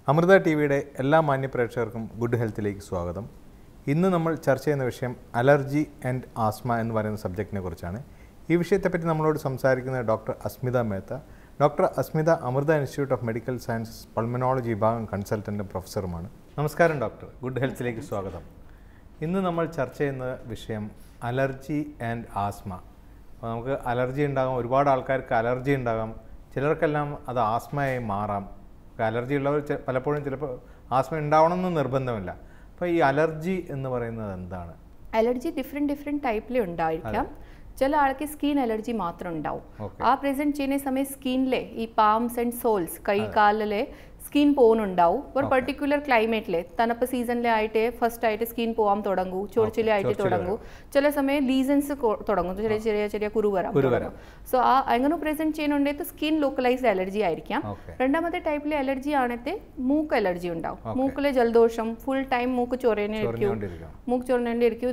Amrita T വിയുടെ എല്ലാ മാന്യപ്രേക്ഷകർക്കും good ഹെൽത്തിലേക്ക് സ്വാഗതം ഇന്ന് നമ്മൾ ചർച്ച ചെയ്യുന്ന വിഷയം അലർജി ആൻഡ് ആസ്മ എന്ന് പറയുന്ന സബ്ജക്റ്റിനെ കുറിച്ചാണ് ഈ വിഷയത്തെപ്പറ്റി നമ്മളോട് സംസാരിക്കുന്നത് doctor Asmita Mehta doctor Asmita Amrita institute of medical science pulmonology വിഭാഗം കൺസൾട്ടൻറ്റും പ്രൊഫസറുമാണ് നമസ്കാരം ഡോക്ടർ ഗുഡ് ഹെൽത്തിലേക്ക് സ്വാഗതം ഇന്ന് നമ്മൾ ചർച്ച ചെയ്യുന്ന വിഷയം അലർജി ആൻഡ് ആസ്മ അപ്പോൾ നമുക്ക് അലർജി ഉണ്ടാകാം ഒരുപാട് ആൾക്കാർക്ക് അലർജി ഉണ്ടാകാം ചിലർക്കെല്ലാം അത് ആസ്മയായി മാറാം അലർജി ഉള്ളവർ ചെ- പലപ്പോഴും ചിലപ്പോൾ ആസ്മ ഉണ്ടാവണമെന്ന് നിർബന്ധമില്ല അപ്പോൾ ഈ അലർജി എന്ന് പറയുന്നത് എന്താണ് അലർജി ഡിഫറെൻറ്റ് ഡിഫറെൻറ്റ് ടൈപ്പിൽ ഉണ്ടായിരിക്കാം ചില ആൾക്ക് സ്കിൻ അലർജി മാത്രം ഉണ്ടാവും Okay. ആ പ്രസന്റ് ചെയ്യുന്ന സമയം സ്കിന്നിലെ ഈ പാംസ് ആൻഡ് സോൾസ് കൈ കാലിലെ സ്കിൻ പോകുന്നുണ്ടാവും ഒരു പെർട്ടിക്കുലർ ക്ലൈമറ്റിലെ തണുപ്പ് സീസണിലെ ആയിട്ട് ഫസ്റ്റ് ആയിട്ട് സ്കിൻ പോകാൻ തുടങ്ങൂ ചൊറിച്ചിലെ ആയിട്ട് ചൊറിച്ചില് തുടങ്ങൂ ചില സമയം ലീസൺസ് തുടങ്ങും ചെറിയ ചെറിയ ചെറിയ കുരു വരാം കുരു വരാം. സോ ആ അങ്ങനെ പ്രസന്റ് ചെയ്യുന്നുണ്ടെങ്കിൽ സ്കിൻ ലോക്കലൈസ്ഡ് അലർജി ആയിരിക്കാം ഓക്കെ രണ്ടാമത്തെ ടൈപ്പിലെ അലർജി ആണെങ്കിൽ മൂക്ക് അലർജി ഉണ്ടാവും മൂക്കിലെ ജലദോഷം ഫുൾ ടൈം മൂക്ക് ചൊറിയനായിരിക്കും ചൊറിഞ്ഞുകൊണ്ടിരിക്കാം മൂക്ക് ചൊറിഞ്ഞിരിക്കും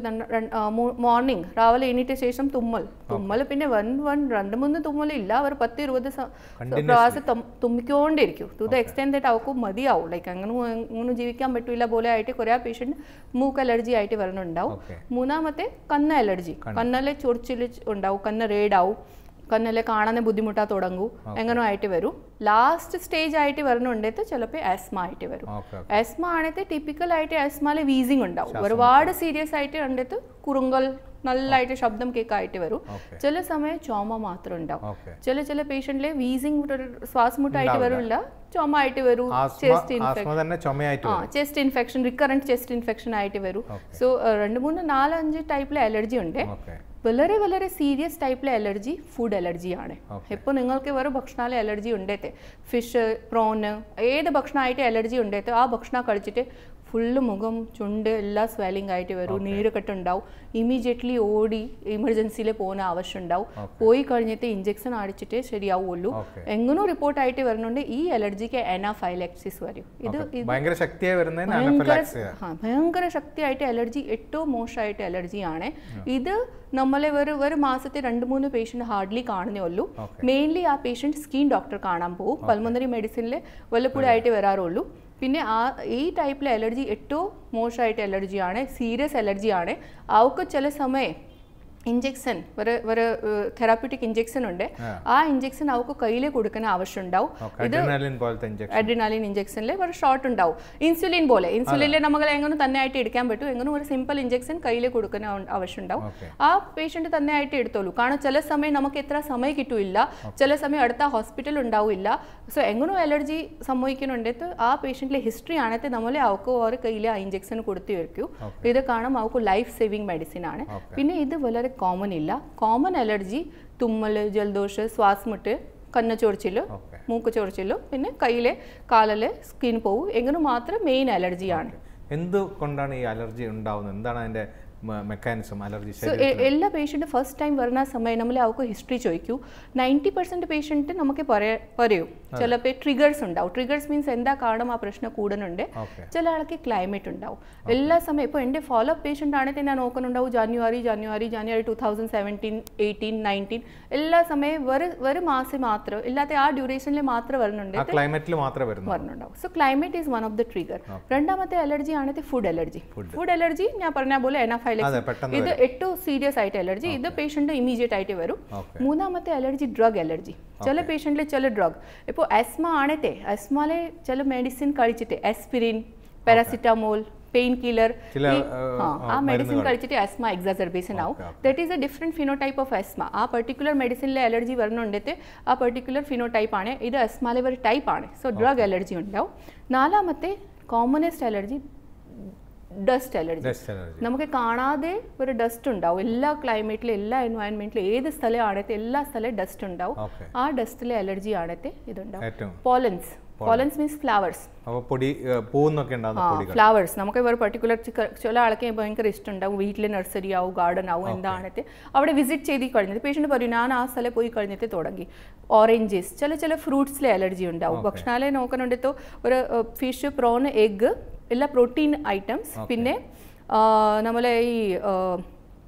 മോർണിംഗ് രാവിലെ എണീറ്റ ശേഷം തുമ്മൽ തുമ്മൽ പിന്നെ വൺ വൺ രണ്ട് മൂന്ന് തുമ്മൽ ഇല്ല അവർ പത്ത് ഇരുപത് സ- പ്രാവശ്യം തും- തുമ്മിക്കൊണ്ടിരിക്കും ടു ദ എക്സ്റ്റെൻഡ് ദറ്റ് അവർക്ക് മതിയാവും ലൈക്ക് അങ്ങനെ അങ്ങനെ ജീവിക്കാൻ പറ്റില്ല പോലെ ആയിട്ട് കുറേ പേഷ്യൻ്റ് മൂക്ക് അലർജി ആയിട്ട് വരുന്നുണ്ടാവും ഓക്കെ മൂന്നാമത്തെ കണ്ണ അലർജി കണ്ണലെ ചൊറിച്ചിൽ ഉണ്ടാവും കണ്ണ് റേഡാവും കണ്ണിലെ കാണാൻ ബുദ്ധിമുട്ടാ തുടങ്ങൂ എങ്ങനെ ആയിട്ട് വരും ലാസ്റ്റ് സ്റ്റേജ് ആയിട്ട് വരുന്നുണ്ടെങ്കിൽ ചിലപ്പോൾ ആസ്മ ആയിട്ട് വരും ഓക്കെ ആസ്മ ആണെങ്കിൽ ടിപ്പിക്കൽ ആയിട്ട് ആസ്മയിലെ വീസിങ് ഉണ്ടാവും ഒരുപാട് സീരിയസ് ആയിട്ട് കണ്ടിട്ട് കുറുങ്കൽ നല്ലതായിട്ട് ശബ്ദം കേൾക്കായിട്ട് വരും ഓക്കെ ചില സമയം ചുമ മാത്രം ഉണ്ടാവും ഓക്കെ ചില ചില പേഷ്യന്റിലെ വീസിങ് ശ്വാസമുട്ടായിട്ട് വരില്ല ചുമ ആയിട്ട് വരും ആസ്മ ചെസ്റ്റ് ഇൻഫെക്ഷൻ ആസ്മ തന്നെ ചുമയായിട്ട് ആ chest infection recurrent chest infection ആയിട്ട് വരും സോ രണ്ട് മൂന്ന് നാല് അഞ്ച് ടൈപ്പിലെ അലർജി ഉണ്ട് ഓക്കെ വളരെ വളരെ സീരിയസ് ടൈപ്പിലെ അലർജി ഫുഡ് അലർജിയാണ് Okay. ഇപ്പോൾ നിങ്ങൾക്ക് വേറെ ഭക്ഷണാലെ അലർജി ഉണ്ടേത്തെ ഫിഷ് പ്രോണ് ഏത് ഭക്ഷണമായിട്ട് അലർജി ഉണ്ടേത്തെ ആ ഭക്ഷണം കഴിച്ചിട്ട് ഫുള്ള് മുഖം ചുണ്ട് എല്ലാം സ്വെല്ലിംഗ് ആയിട്ട് വരും നീരുകെട്ടുണ്ടാവും ഇമീഡിയറ്റ്ലി ഓടി എമർജൻസിയിൽ പോകുന്ന ആവശ്യം ഉണ്ടാവും പോയി കഴിഞ്ഞിട്ട് ഇഞ്ചെക്ഷൻ അടിച്ചിട്ടേ ശരിയാവുള്ളൂ Okay. എങ്ങനോ റിപ്പോർട്ടായിട്ട് വരുന്നുണ്ട് ഈ അലർജിക്ക് എനാഫൈലക്സിസ് വരും ഇത് ഇത് ഭയങ്കര ശക്തിയായി വരുന്നതിന് ഭയങ്കര അനഫിലാക്സിയ ആ, ഭയങ്കര ശക്തിയായിട്ട് അലർജി ഏറ്റവും മോശമായിട്ട് അലർജിയാണ് ഇത് നമ്മളെ ഒരു ഒരു മാസത്തെ രണ്ട് മൂന്ന് പേഷ്യൻ്റ് ഹാർഡ്ലി കാണുന്നേ ഉള്ളൂ മെയിൻലി ആ പേഷ്യൻറ്റ് സ്കിൻ ഡോക്ടർ കാണാൻ പോകും പൾമണറി മെഡിസിനിൽ വല്ലപ്പോഴും ആയിട്ട് വരാറുള്ളൂ പിന്നെ ആ ഈ ടൈപ്പിലെ അലർജി ഏറ്റവും മോശമായിട്ട് അലർജിയാണ് സീരിയസ് അലർജിയാണ് അവർക്ക് ചില സമയം ഇഞ്ചെക്ഷൻ ഒരു ഒരു തെറാപ്യൂട്ടിക് ഇഞ്ചെക്ഷൻ ഉണ്ട് ആ ഇഞ്ചെക്ഷൻ അവർക്ക് കയ്യിൽ കൊടുക്കുന്ന ആവശ്യം ഉണ്ടാവും അഡ്രിനാലിൻ പോലത്തെ ഇഞ്ചക്ഷൻ അഡ്രിനാലിൻ ഇഞ്ചക്ഷനിൽ ഒരു ഷോർട്ട് ഉണ്ടാവും ഇൻസുലിൻ പോലെ ഇൻസുലിനിൽ നമുക്ക് എങ്ങനെ തന്നെ ആയിട്ട് എടുക്കാൻ പറ്റും എങ്ങനെ ഒരു സിമ്പിൾ ഇഞ്ചക്ഷൻ കയ്യിൽ കൊടുക്കുന്ന ആവ- ആവശ്യം ഉണ്ടാവും ഓക്കെ ആ പേഷ്യന്റ് തന്നെ ആയിട്ട് എടുത്തോളൂ കാരണം ചില സമയം നമുക്ക് എത്ര സമയം കിട്ടൂല ചില സമയം അടുത്ത ഹോസ്പിറ്റൽ ഉണ്ടാവില്ല സോ എങ്ങനെ അലർജി സംഭവിക്കുന്നുണ്ടെങ്കിൽ ആ പേഷ്യന്റിലെ ഹിസ്റ്ററി ആണെങ്കിൽ നമ്മൾ അവർക്ക് ഒരു കയ്യിൽ ആ ഇഞ്ചക്ഷൻ കൊടുത്തു വെക്കും ഇത് കാണാം അവർക്ക് ലൈഫ് സേവിങ് മെഡിസിൻ ആണ് പിന്നെ ഇത് വളരെ കോമൺ ഇല്ല കോമൺ അലർജി തുമ്മൽ ജലദോഷം ശ്വാസമുട്ട് കണ്ണ ചൊറിച്ചില് ഓക്കെ മൂക്ക് ചൊറിച്ചിലും പിന്നെ കയ്യിലെ കാലിലെ സ്കിൻ പോവും എങ്ങനെ മാത്രം മെയിൻ അലർജിയാണ് എന്തുകൊണ്ടാണ് ഈ അലർജി ഉണ്ടാവുന്നത് എന്താണ് അതിന്റെ മെക്കാനിസം അലർജി സോ എല്ലാ പേഷ്യൻറ്റ് ഫസ്റ്റ് ടൈം വരുന്ന സമയം നമ്മൾ അവർക്ക് ഹിസ്റ്ററി ചോദിക്കൂ നയൻറ്റി പെർസെൻറ്റ് പേഷ്യൻറ്റ് നമുക്ക് പറയാ പറയൂ ചിലപ്പോൾ ട്രിഗേഴ്സ് ഉണ്ടാവും ട്രിഗേഴ്സ് മീൻസ് എന്താ കാരണം ആ പ്രശ്നം കൂടുന്നുണ്ട് ഓക്കെ ചില ആൾക്ക് ക്ലൈമറ്റ് ഉണ്ടാവും എല്ലാ സമയം ഇപ്പോൾ എൻ്റെ ഫോളോ അപ്പ് പേഷ്യൻ്റ് ആണെങ്കിൽ ഞാൻ നോക്കുന്നുണ്ടാവും January January January two thousand seventeen eighteen nineteen എല്ലാ സമയം ഒരു ഒരു മാസം മാത്രം ഇല്ലാത്ത ആ ഡ്യൂറേഷനിൽ മാത്രം വരുന്നുണ്ട് ആ ക്ലൈമറ്റിൽ മാത്രമേ വരുന്നു വരുന്നുണ്ടാവും so climate is one of the trigger രണ്ടാമത്തെ അലർജി ആണെങ്കിൽ ഫുഡ് അലർജി ഫുഡ് അലർജി ഞാൻ പറഞ്ഞ പോലെ അതെ എനാഫൈലക്സ് പെട്ടെന്ന് ഇത് ഏറ്റവും സീരിയസ് ആയിട്ട് അലർജി ഇത് പേഷ്യന്റ് ഇമീഡിയറ്റ് ആയിട്ട് വരും ഓക്കെ മൂന്നാമത്തെ അലർജി ഡ്രഗ് അലർജി ചില പേഷ്യന്റിൽ ചില ഡ്രഗ് ഇപ്പോൾ അസ്മ ആണത്തെ അസ്മയിലെ ചില മെഡിസിൻ കഴിച്ചിട്ട് ആസ്പിരിൻ പാരാസിറ്റമോൾ പെയിൻ കില്ലർ ചില ആ മെഡിസിൻ കഴിച്ചിട്ട് അസ്മ എക്സാസർബേഷൻ ആവും that is a different phenotype of asthma ആ പെർട്ടിക്കുലർ മെഡിസിനിലെ അലർജി വരുന്നുണ്ടെങ്കിൽ ആ പെർട്ടിക്കുലർ ഫിനോടൈപ്പ് ആണ് ഇത് അസ്മയിലെ ഒരു ടൈപ്പ് ആണ് സോ ഡ്രഗ് അലർജി ഉണ്ടാവും നാലാമത്തെ commonest allergy dust allergy dust allergy നമുക്ക് കാണാതെ ഒരു ഡസ്റ്റ് ഉണ്ടാവും എല്ലാ ക്ലൈമറ്റിലും എല്ലാ എൻവയൺമെന്റിലും ഏത് സ്ഥലമാണത്തെ എല്ലാ സ്ഥലവും ഡസ്റ്റ് ഉണ്ടാവും ഓക്കെ ആ ഡസ്റ്റിലെ അലർജി ആണത്തെ ഇതുണ്ടാവും ഏറ്റവും പോലൻസ് പോലൻസ് മീൻസ് ഫ്ലവേഴ്സ് അപ്പോൾ പൊടി പൂന്നൊക്കെ ഉണ്ടാകുന്ന പൊടികൾ ഫ്ലവേഴ്സ് നമുക്ക് ഒരു പർട്ടിക്കുലർ ചില ആൾക്ക് ഭയങ്കര ഇഷ്ടമുണ്ടാവും വീട്ടിലെ നഴ്സറി ആവും ഗാർഡൻ ആവും എന്താണത്തെ അവിടെ വിസിറ്റ് ചെയ്ത് കഴിഞ്ഞിട്ട് പേഷ്യൻ്റ് പറയും ഞാൻ ആ സ്ഥലം പോയി കഴിഞ്ഞിട്ട് തുടങ്ങി ഓറഞ്ചസ് ചില ചില ഫ്രൂട്ട്സിലെ അലർജി ഉണ്ടാവും ഭക്ഷണാലയം നോക്കണുണ്ടെത്തോ ഒരു ഫിഷ് പ്രോൺ എഗ്ഗ് എല്ലാ പ്രോട്ടീൻ ഐറ്റംസ് പിന്നെ ആ, നമ്മളെ ഈ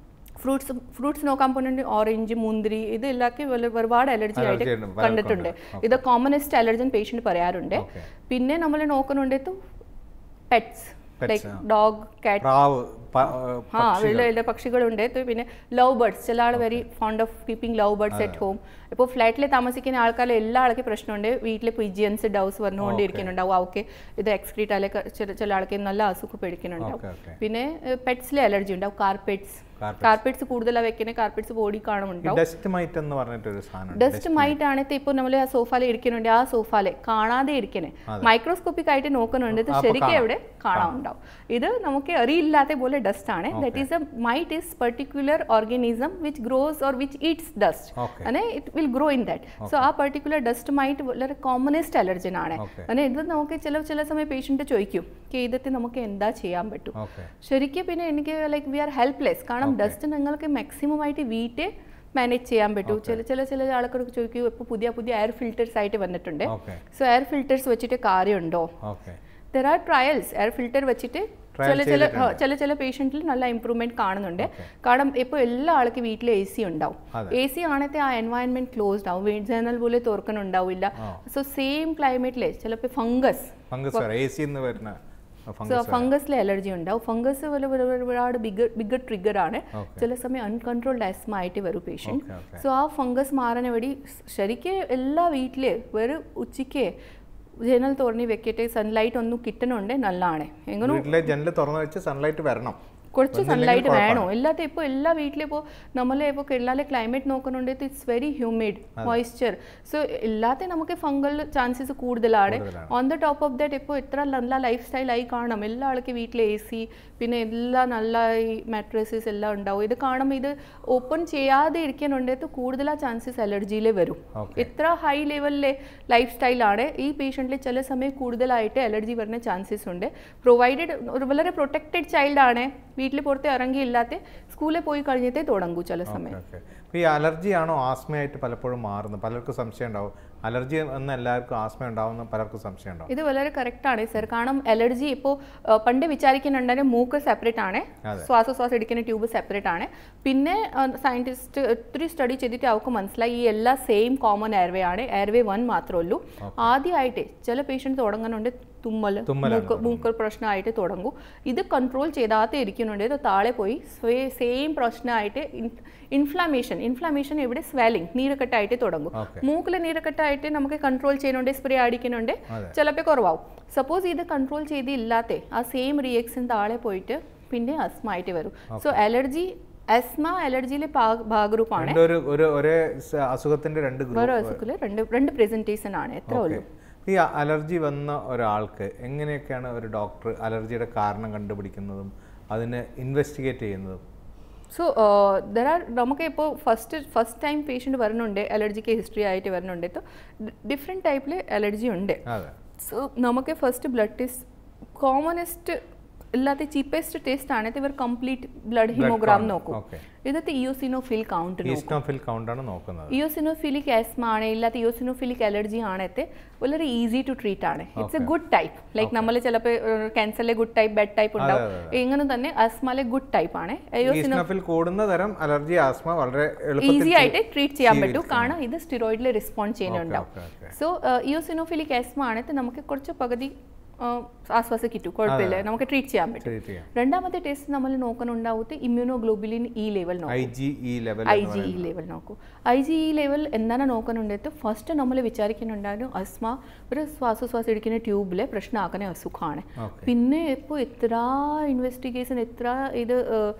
ഫ്രൂട്ട്സ് ഫ്രൂട്ട്സ് നോക്കാൻ പോകുന്നുണ്ട് ഓറഞ്ച് മുന്തിരി ഇത് എല്ലാവർക്കും വല്ല- ഒരുപാട് അലർജി ആയിട്ട് Allergy ഉണ്ട്, പലർക്കും കണ്ടിട്ടുണ്ട് ഇത് കോമണസ്റ്റ് അലർജൻ പേഷ്യൻ്റ് പറയാറുണ്ട് Okay. പിന്നെ നമ്മൾ നോക്കുന്നുണ്ട് പെറ്റ്സ് ലൈക്ക് ഡോഗ് കാറ്റ് പ്രാവ് പ- ആ വലിയ വലിയ പക്ഷികളുണ്ട് ഇത് പിന്നെ ലവ് ബേർഡ്സ് ചില ആൾ very fond of keeping love birds at home ഇപ്പോൾ ഫ്ലാറ്റിൽ താമസിക്കുന്ന ആൾക്കാർ എല്ലാ ആൾക്കും പ്രശ്നമുണ്ട് വീട്ടിൽ പിജിയൻസ് ഡൗസ് വന്നുകൊണ്ടിരിക്കുന്നുണ്ടാവും അവർക്ക് ഇത് എക്സ്ക്രീറ്റ് അല്ലെങ്കിൽ ചില ചില ആൾക്ക് നല്ല അസുഖം പേടിക്കുന്നുണ്ടാവും ഓക്കെ ഓക്കെ പിന്നെ പെറ്റ്സിലെ അലർജി ഉണ്ടാവും കാർപ്പറ്റ്സ് Carpets. കാർപ്പറ്റ്സ് കൂടുതലാണ് വെക്കുന്നത് കാർപ്പറ്റ്സ് ബോഡി കാണുമുണ്ടാവും ഡസ്റ്റ് മൈറ്റ് എന്ന് പറഞ്ഞിട്ടൊരു സാധനം ഡസ്റ്റ് മൈറ്റ് ആണെങ്കിൽ ഇപ്പോൾ നമ്മൾ ആ സോഫാല ഇരിക്കുന്നുണ്ട് ആ സോഫാലെ കാണാതെ ഇരിക്കണേ മൈക്രോസ്കോപ്പിക് ആയിട്ട് നോക്കുന്നുണ്ട് ഇത് ശരിക്കും എവിടെ കാണാനുണ്ടാവും ഇത് നമുക്ക് അറിയില്ലാത്ത പോലെ ഡസ്റ്റ് ആണ് that is a mite is particular organism which grows or which eats dust Okay. അങ്ങനെ it will grow in that so ആ പെർട്ടിക്കുലർ ഡസ്റ്റ് മൈറ്റ് വളരെ കോമണസ്റ്റ് അലർജൻ ആണ് Okay. അങ്ങനെ ഇത് നമുക്ക് ചില ചില സമയം പേഷ്യൻ്റ് ചോദിക്കും "Okay, ഇതൊക്കെ നമുക്ക് എന്താ ചെയ്യാൻ പറ്റും ഓക്കെ ശരിക്കും പിന്നെ എനിക്ക് ലൈക്ക് വി ആർ ഹെൽപ്ലെസ് കാരണം ഡസ്റ്റ് നിങ്ങൾക്ക് മാക്സിമം ആയിട്ട് വീട്ടിൽ മാനേജ് ചെയ്യാൻ പറ്റും ചില ചില ചില ആൾക്കാർക്ക് ചോദിക്കും ഇപ്പോൾ പുതിയ പുതിയ എയർ ഫിൽറ്റേഴ്സ് ആയിട്ട് വന്നിട്ടുണ്ട് ഓക്കെ സോ എയർ ഫിൽറ്റേഴ്സ് വെച്ചിട്ട് കാര്യമുണ്ടോ okay there are trials air filter വെച്ചിട്ട് Trial ചില ചില ആ, ചില ചില പേഷ്യൻറ്റിൽ നല്ല ഇമ്പ്രൂവ്മെന്റ് കാണുന്നുണ്ട് കാരണം ഇപ്പോൾ എല്ലാ ആൾക്കും വീട്ടിൽ എ സി ഉണ്ടാവും അതെ. എ സി ആണത്തെ ആ എൻവയൺമെന്റ് ക്ലോസ്ഡ് ആവും ജനൽ പോലെ തുറക്കണുണ്ടാവില്ല സോ സെയിം ക്ലൈമറ്റിലെ ചിലപ്പോൾ ഫംഗസ് ഫംഗസ് എ സി എന്ന് വരുന്ന സോ ഫംഗസ് ഫംഗസിലെ അലർജി ഉണ്ടാവും ഫംഗസ് പോലെ ഒരു- ഒരു- ഒരുപാട് ബിഗ് ബിഗ് ട്രിഗർ ആണ് Okay. ചില സമയം അൺകൺട്രോൾഡ് ആസ്മ ആയിട്ട് വരും പേഷ്യൻറ്റ് Okay, okay. സോ ആ ഫംഗസ് മാറാൻ വേണ്ടി ശരിക്കും എല്ലാ വീട്ടിലെ വെറും ഉച്ചയ്ക്ക് ജനൽ തുറന്ന് വെക്കിയിട്ട് സൺലൈറ്റ് ഒന്നും കിട്ടണുണ്ട് നല്ലതാണ് എങ്ങനെ വീട്ടിലെ ജനല് തുറന്നു വെച്ച് സൺലൈറ്റ് വരണം കുറച്ച് വന്നില്ലെങ്കിൽ സൺലൈറ്റ് കുഴപ്പമാണ്. വേണോ ഇല്ലാത്ത ഇപ്പോൾ എല്ലാ വീട്ടിലും ഇപ്പോൾ നമ്മൾ ഇപ്പോൾ കേരളയിലെ ക്ലൈമറ്റ് നോക്കുന്നുണ്ട് it's very humid moisture so ഇല്ലാത്ത നമുക്ക് ഫംഗൽ ചാൻസസ് കൂടുതലാണ് കൂടുതലാണ്. On the top of that ഇപ്പോൾ എത്ര നല്ല ലൈഫ് സ്റ്റൈൽ ആയി കാണാം എല്ലാ ആൾക്കും വീട്ടിൽ എ സി പിന്നെ എല്ലാ നല്ല ഈ മാട്രസസ് എല്ലാം ഉണ്ടാവും ഇത് കാണുമ്പോൾ ഇത് ഓപ്പൺ ചെയ്യാതെ ഇരിക്കാനുണ്ടെങ്കിൽ കൂടുതൽ ആ ചാൻസസ് അലർജിയിലെ വരും Okay. എത്ര ഹൈ ലെവലിലെ ലൈഫ് സ്റ്റൈലാണ് ഈ പേഷ്യൻറ്റിൽ ചില സമയം കൂടുതലായിട്ട് അലർജി വരുന്ന ചാൻസസ് ഉണ്ട് പ്രൊവൈഡഡ് ഒരു വളരെ പ്രൊട്ടക്റ്റഡ് ചൈൽഡ് ആണ് വീട്ടിൽ പുറത്ത് ഇറങ്ങിയില്ലാത്ത സ്കൂളിൽ പോയി കഴിഞ്ഞിട്ടേ തുടങ്ങൂ ചില സമയം ഓക്കെ ഈ അലർജി ആണോ ആസ്മയായിട്ട് പലപ്പോഴും മാറുന്നത് പലർക്കും സംശയം ഉണ്ടാവും അലർജി എന്ന് എല്ലാവർക്കും ആസ്മ ഉണ്ടാവുന്ന പലർക്കും സംശയം ഉണ്ടാവും ഇത് വളരെ കറക്റ്റ് ആണ് സർ കാരണം അലർജി ഇപ്പോൾ പണ്ട് വിചാരിക്കുന്നുണ്ടെങ്കിൽ മൂക്ക് സെപ്പറേറ്റ് ആണ് അതെ. ശ്വാസോച്ഛ്വാസം എടുക്കുന്ന ട്യൂബ് സെപ്പറേറ്റ് ആണ് പിന്നെ സയൻറ്റിസ്റ്റ് ഒത്തിരി സ്റ്റഡി ചെയ്തിട്ട് അവർക്ക് മനസ്സിലായി ഈ എല്ലാ സെയിം കോമൺ എയർവേ ആണ് എയർവേ വൺ മാത്രമേ ഉള്ളൂ ആദ്യമായിട്ട് ചില പേഷ്യൻറ്റ് തുടങ്ങുന്നുണ്ട് തുമ്മൽ തുമ്മലാണ് മൂക്ക് മൂക്കൽ പ്രശ്നമായിട്ട് തുടങ്ങും ഇത് കൺട്രോൾ ചെയ്താതെ ഇരിക്കുന്നുണ്ട് ഇത് താഴെ പോയി സെയിം പ്രശ്നമായിട്ട് ഇൻഫ്ലാമേഷൻ ഇൻഫ്ലാമേഷൻ എവിടെ സ്വെല്ലിംഗ് നീരക്കെട്ടായിട്ട് തുടങ്ങും Okay. മൂക്കിൽ നീരക്കെട്ടായിട്ട് നമുക്ക് കൺട്രോൾ ചെയ്യുന്നുണ്ട് സ്പ്രേ അടിക്കുന്നുണ്ട് അതെ. ചിലപ്പോൾ കുറവാകും സപ്പോസ് ഇത് കൺട്രോൾ ചെയ്തില്ലാത്ത ആ സെയിം റിയാക്ഷൻ താഴെ പോയിട്ട് പിന്നെ അസ്മ ആയിട്ട് വരും സോ അലർജി അസ്മ അലർജിയിലെ ഭാഗരൂപമാണ് രണ്ട് ഒരു ഒരു ഒരേ സ- അസുഖത്തിന്റെ രണ്ട് ഓരോ ഗ്രൂപ്പ് അസുഖത്തിൽ രണ്ട് രണ്ട് പ്രസന്റേഷൻ ആണ് എത്ര ഉള്ളൂ ഈ അലർജി വന്ന ഒരാൾക്ക് എങ്ങനെയൊക്കെയാണ് ഒരു ഡോക്ടർ അലർജിയുടെ കാരണം കണ്ടുപിടിക്കുന്നതും അതിനെ ഇൻവെസ്റ്റിഗേറ്റ് ചെയ്യുന്നതും സോ ദർ ആർ നമുക്ക് ഇപ്പോൾ ഫസ്റ്റ് ഫസ്റ്റ് ടൈം പേഷ്യൻ്റ് വരുന്നുണ്ട് അലർജിക്ക് ഹിസ്റ്ററി ആയിട്ട് വരുന്നുണ്ട് ഇപ്പോൾ ഡിഫറെൻറ്റ് ടൈപ്പിൽ അലർജി ഉണ്ട് അതെ സോ നമുക്ക് ഫസ്റ്റ് ബ്ലഡ് ടെസ്റ്റ് കോമണസ്റ്റ് ഇല്ലാത്ത ചീപ്പസ്റ്റ് ടെസ്റ്റ് ആണ് ഇവർ കംപ്ലീറ്റ് ബ്ലഡ് ഹിമോഗ്രാം count, നോക്കും okay. ഇതൊക്കെ ഇയോസിനോഫിൽ കൗണ്ട് നോക്കും ഈസ്റ്റോഫിൽ കൗണ്ടാണ് നോക്കുന്നത് ഇയോസിനോഫിലിക് ആസ്മ ആണ് ഇല്ലാത്ത ഇയോസിനോഫിലിക് അലർജി ആണത്തെ വളരെ ഈസി ടു ട്രീറ്റ് ആണ് it's a good type like നമ്മൾ ചിലപ്പോൾ ക്യാൻസറിലെ ഗുഡ് ടൈപ്പ് ബെഡ് ടൈപ്പ് ഉണ്ടാവും ഇങ്ങനെ തന്നെ ആസ്മയിലെ ഗുഡ് ടൈപ്പ് ആണ് ഈസ്റ്റോഫിൽ കൂടുന്ന തരം അലർജി ആസ്മ വളരെ എളുപ്പത്തിൽ ഈസി ആയിട്ട് ട്രീറ്റ് ചെയ്യാൻ പറ്റും കാരണം ഇത് സ്റ്റിറോയിഡിൽ റെസ്പോണ്ട് ചെയ്യുന്നുണ്ടാവും okay okay so eosinophilic asthma ആണെങ്കിൽ നമുക്ക് കുറച്ച് പകുതി ആ, ആശ്വാസം കിട്ടും കുഴപ്പമില്ല നമുക്ക് ട്രീറ്റ് ചെയ്യാൻ പറ്റും ട്രീറ്റ് ചെയ്യാം രണ്ടാമത്തെ ടെസ്റ്റ് നമ്മൾ നോക്കുന്നുണ്ടാവത്ത് ഇമ്മ്യൂണോഗ്ലോബുലിൻ ഇ ലെവൽ നോക്കും I G E level I G E level നോക്കൂ ഐ ജി ഇ ലെവൽ എന്താണ് നോക്കുന്നുണ്ടെങ്കിൽ ഫസ്റ്റ് നമ്മൾ വിചാരിക്കുന്നുണ്ടായിരുന്നു അസ്മ ഒരു ശ്വാസോച്ഛ്വാസം ഇരിക്കുന്ന ട്യൂബിലെ പ്രശ്നമാക്കുന്ന അസുഖമാണ് ഓക്കെ പിന്നെ ഇപ്പോൾ എത്ര ഇൻവെസ്റ്റിഗേഷൻ എത്ര ഇത്